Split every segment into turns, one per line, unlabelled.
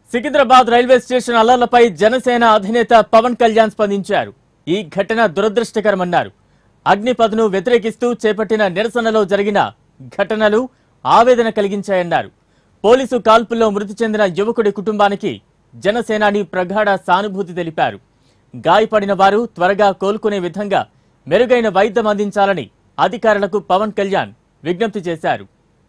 Secunderabad railway station అల్లర్లపై జనసేన అధినేత పవన్ కళ్యాణ్ స్పందించారు ఈ ఘటన దురదృష్టకరమన్నారు అగ్నిపథ్ను వ్యతిరేకిస్తూ చేపట్టిన నిరసనలో జరిగిన ఘటనలు ఆవేదన కలిగించాయన్నారు పోలీసు కాల్పుల్లో మృతి చెందిన యువకుడి కుటుంబానికి జనసేనాని ప్రగాఢ సానుభూతి తెలిపారు గాయపడిన వారు త్వరగా కోలుకునే విధంగా మెరుగైన వైద్యం అందించాలని అధికారులకు పవన్ కళ్యాణ్ విజ్ఞప్తి చేశారు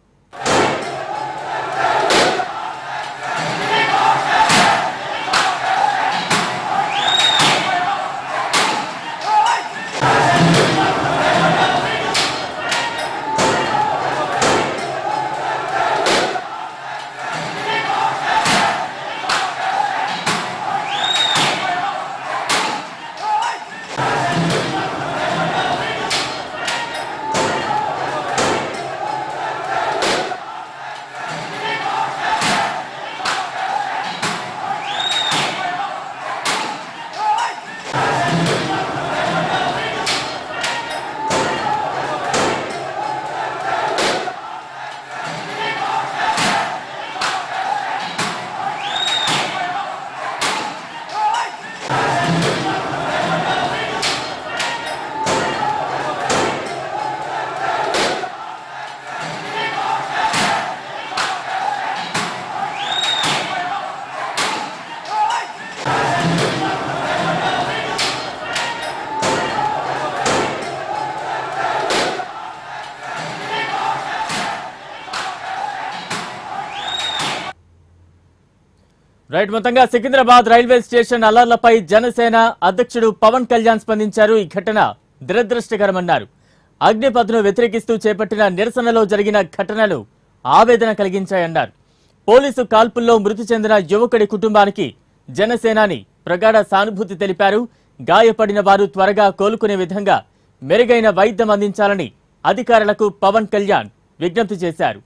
రైట్ మొత్తంగా సికింద్రాబాద్ రైల్వే స్టేషన్ అలర్లపై జనసేన అధ్యక్షుడు పవన్ కళ్యాణ్ స్పందించారు ఈ ఘటన దురదృష్టకరమన్నారు అగ్నిపథ్ను వ్యతిరేకిస్తూ చేపట్టిన నిరసనలో జరిగిన ఘటనలు ఆవేదన కలిగించాయన్నారు పోలీసు కాల్పుల్లో మృతి చెందిన యువకుడి కుటుంబానికి జనసేనాని ప్రగాఢ సానుభూతి తెలిపారు గాయపడిన వారు త్వరగా కోలుకునే విధంగా మెరుగైన వైద్యం అందించాలని అధికారులకు పవన్ కళ్యాణ్ విజ్ఞప్తి చేశారు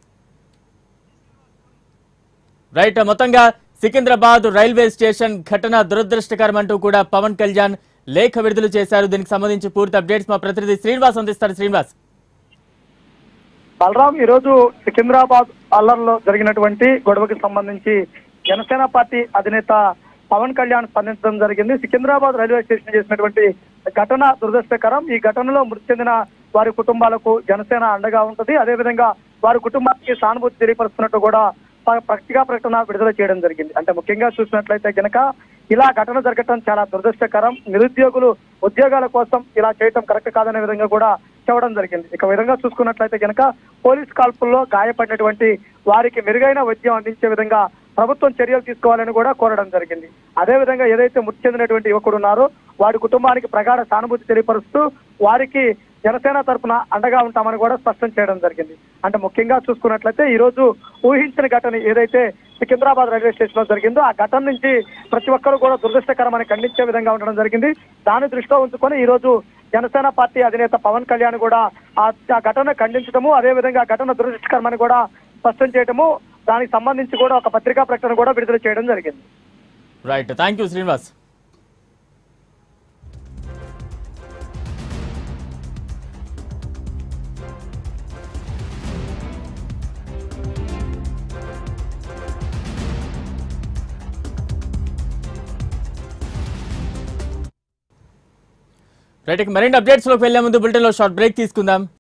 రైట్ మొత్తంగా సికింద్రాబాద్ రైల్వే స్టేషన్ ఘటన దురదృష్టకరమంటూ కూడా పవన్ కళ్యాణ్ లేఖ విడుదల చేశారు దీనికి సంబంధించి పూర్తి అప్డేట్స్ మా ప్రతినిధి శ్రీనివాస్ అందిస్తారు శ్రీనివాస్
బలరాం ఈ రోజు సికింద్రాబాద్ అల్లర్లో జరిగినటువంటి గొడవకి సంబంధించి జనసేన పార్టీ అధినేత పవన్ కళ్యాణ్ స్పందించడం జరిగింది సికింద్రాబాద్ రైల్వే స్టేషన్ చేసినటువంటి ఘటన దురదృష్టకరం ఈ ఘటనలో మృతి చెందిన వారి కుటుంబాలకు జనసేన అండగా ఉంటుంది అదేవిధంగా వారి కుటుంబానికి సానుభూతి తెలియపరుస్తున్నట్టు కూడా ప- పత్రికా ప్రకటన విడుదల చేయడం జరిగింది అంటే ముఖ్యంగా చూసినట్లయితే గనక ఇలా ఘటన జరగటం చాలా దురదృష్టకరం నిరుద్యోగులు ఉద్యోగాల కోసం ఇలా చేయటం కరెక్ట్ కాదనే విధంగా కూడా చెప్పడం జరిగింది ఇక విధంగా చూసుకున్నట్లయితే గనక పోలీస్ కాల్పుల్లో గాయపడినటువంటి వారికి మెరుగైన వైద్యం అందించే విధంగా ప్రభుత్వం చర్యలు తీసుకోవాలని కూడా కోరడం జరిగింది అదే విధంగా ఏదైతే మృతి చెందినటువంటి యువకుడు ఉన్నారో వాడి కుటుంబానికి ప్రగాఢ సానుభూతి తెలియపరుస్తూ వారికి జనసేన తరపున అండగా ఉంటామని కూడా స్పష్టం చేయడం జరిగింది అంటే ముఖ్యంగా చూసుకున్నట్లయితే ఈ రోజు ఊహించిన ఘటన ఏదైతే సికింద్రాబాద్ రైల్వే స్టేషన్ లో జరిగిందో ఆ ఘటన నుంచి ప్రతి ఒక్కరు కూడా దురదృష్టకరమని ఖండించే విధంగా ఉండడం జరిగింది దాన్ని దృష్టిలో ఉంచుకొని ఈ రోజు జనసేన పార్టీ అధినేత పవన్ కళ్యాణ్ కూడా ఆ ఆ ఘటన ఖండించడము అదే విధంగా ఆ ఘటన దురదృష్టకరమని కూడా స్పష్టం చేయడము దానికి సంబంధించి కూడా ఒక పత్రికా ప్రకటన కూడా విడుదల చేయడం జరిగింది
right thank you Srinivas right ఇక మరిన్ని అప్డేట్స్ లోకి వెళ్లే ముందు బులెటిన్ లో షార్ట్ బ్రేక్ తీసుకుందాం